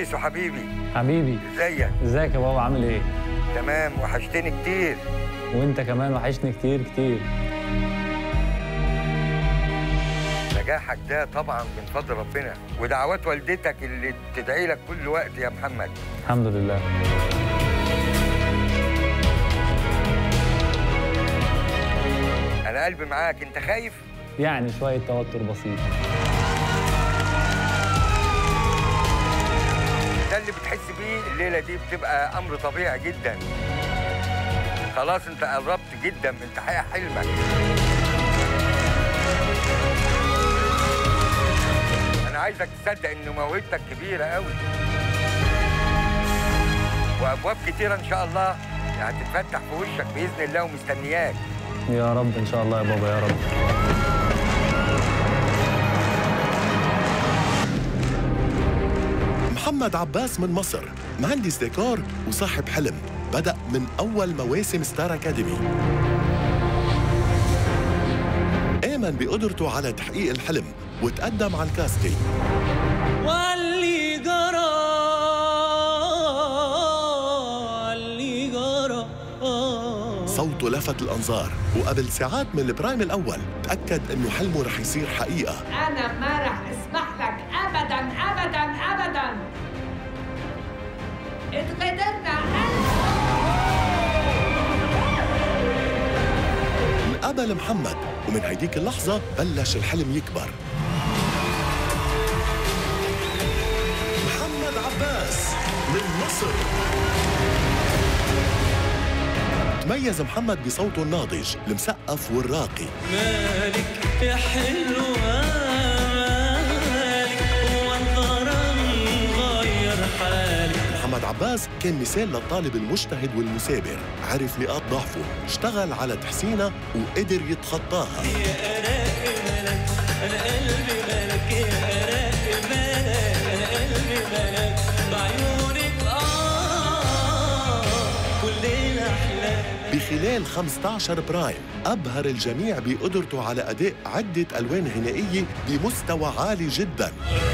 ميسو حبيبي حبيبي ازيك ازيك يا بابا عامل ايه تمام وحشتني كتير وانت كمان وحشني كتير كتير نجاحك ده طبعا من فضل ربنا ودعوات والدتك اللي بتدعي لك كل وقت يا محمد الحمد لله انا قلبي معاك انت خايف يعني شويه توتر بسيط ده اللي بتحس بيه الليله دي بتبقى امر طبيعي جدا خلاص انت قربت جدا من تحقيق حلمك انا عايزك تصدق ان موهبتك كبيره قوي وابواب كتيره ان شاء الله هتتفتح في وشك باذن الله ومستنياك يا رب ان شاء الله يا بابا يا رب محمد عباس من مصر مهندس ديكور وصاحب حلم بدأ من أول مواسم ستار أكاديمي آمن بقدرته على تحقيق الحلم وتقدم على الكاستينج واللي جرى اللي جرى صوته لفت الأنظار وقبل ساعات من البرايم الأول تأكد إنه حلمه رح يصير حقيقة أنا ما رح أسمح لك أبداً أبداً أبداً اتغدرنا انقبل محمد ومن هيديك اللحظة بلش الحلم يكبر محمد عباس من مصر تميز محمد بصوته الناضج المسقف والراقي مالك يا حلوة مالك والظلام غير حالك محمد عباس كان مثال للطالب المجتهد والمثابر عرف نقاط ضعفه اشتغل على تحسينها وقدر يتخطاها يا أراء ملك أنا قلبي ملك يا أراء ملك أنا قلبي ملك بعيونك آه كل الأحلام بخلال 15 برايم أبهر الجميع بقدرته على أداء عدة ألوان غنائية بمستوى عالي جداً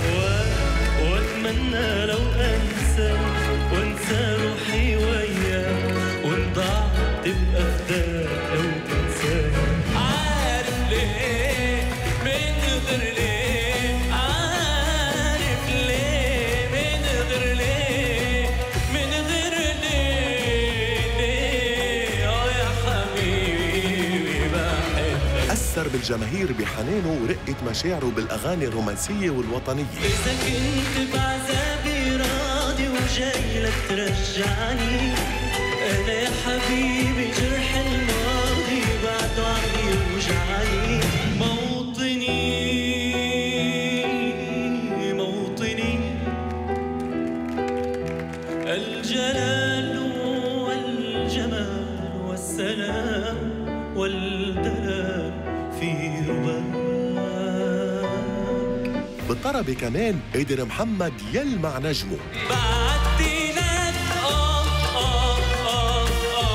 واتمنى لو انسى وانسى روحي وياك وان ضاعت تبقى فداك لو تنساك عارف ليه من غير ليه عارف ليه من غير ليه من غير ليه ليه اه يا حبيبي بحبك أثر بالجماهير بحنانه ورقة مشاعره بالأغاني الرومانسية والوطنية إذا كنت بعذابي راضي وجاي لك ترجعني أنا يا حبيبي جرح الماضي بعده عم يوجعني موطني موطني الجلال والجمال والسلام والدلال في رباك بالطربة كمان قدر محمد يلمع نجمه بعدي لك آه آه آه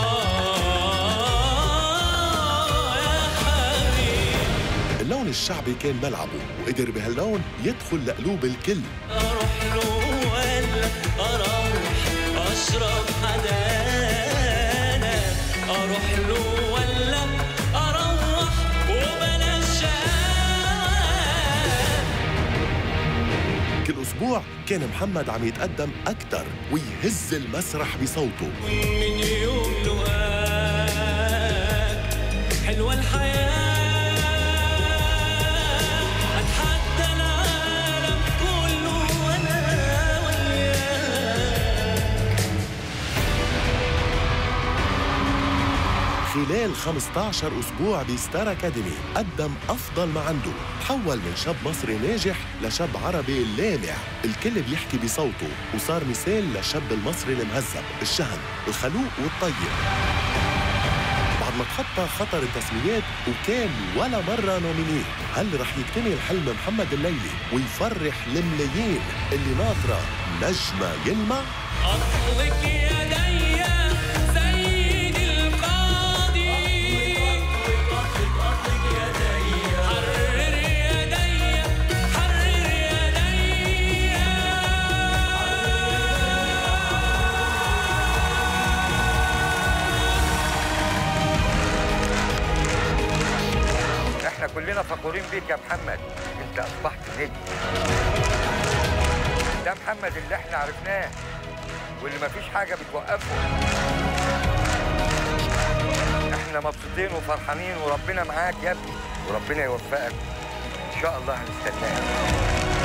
آه يا حبيبي اللون الشعبي كان ملعبه وقدر بهاللون يدخل لقلوب الكل أروح له ولا أروح أشرب حدانا أروح له ولا أروح وبلاش شقاوة كل أسبوع كان محمد عم يتقدم أكثر ويهز المسرح بصوته من يوم لقاك حلوة الحياة أتحدى العالم كله وأنا وياك خلال 15 أسبوع بستار أكاديمي قدم أفضل ما عنده تحول من شاب مصري ناجح لشاب عربي لامع الكل بيحكي بصوته وصار مثال للشاب المصري المهذب الشهم الخلوق والطيب بعد ما تخطى خطر التسميات وكان ولا مرة نومينيه هل رح يكتمل حلم محمد الليلي ويفرح الملايين اللي ناطرة نجمة يلمع؟ أطلق يدي سيدي القاضي حرر يدي حرر يدي فخورين بيك يا محمد انت اصبحت نجم ده محمد اللي احنا عرفناه واللي مفيش حاجه بتوقفه احنا مبسوطين وفرحانين وربنا معاك يا ابني وربنا يوفقك ان شاء الله هنستناك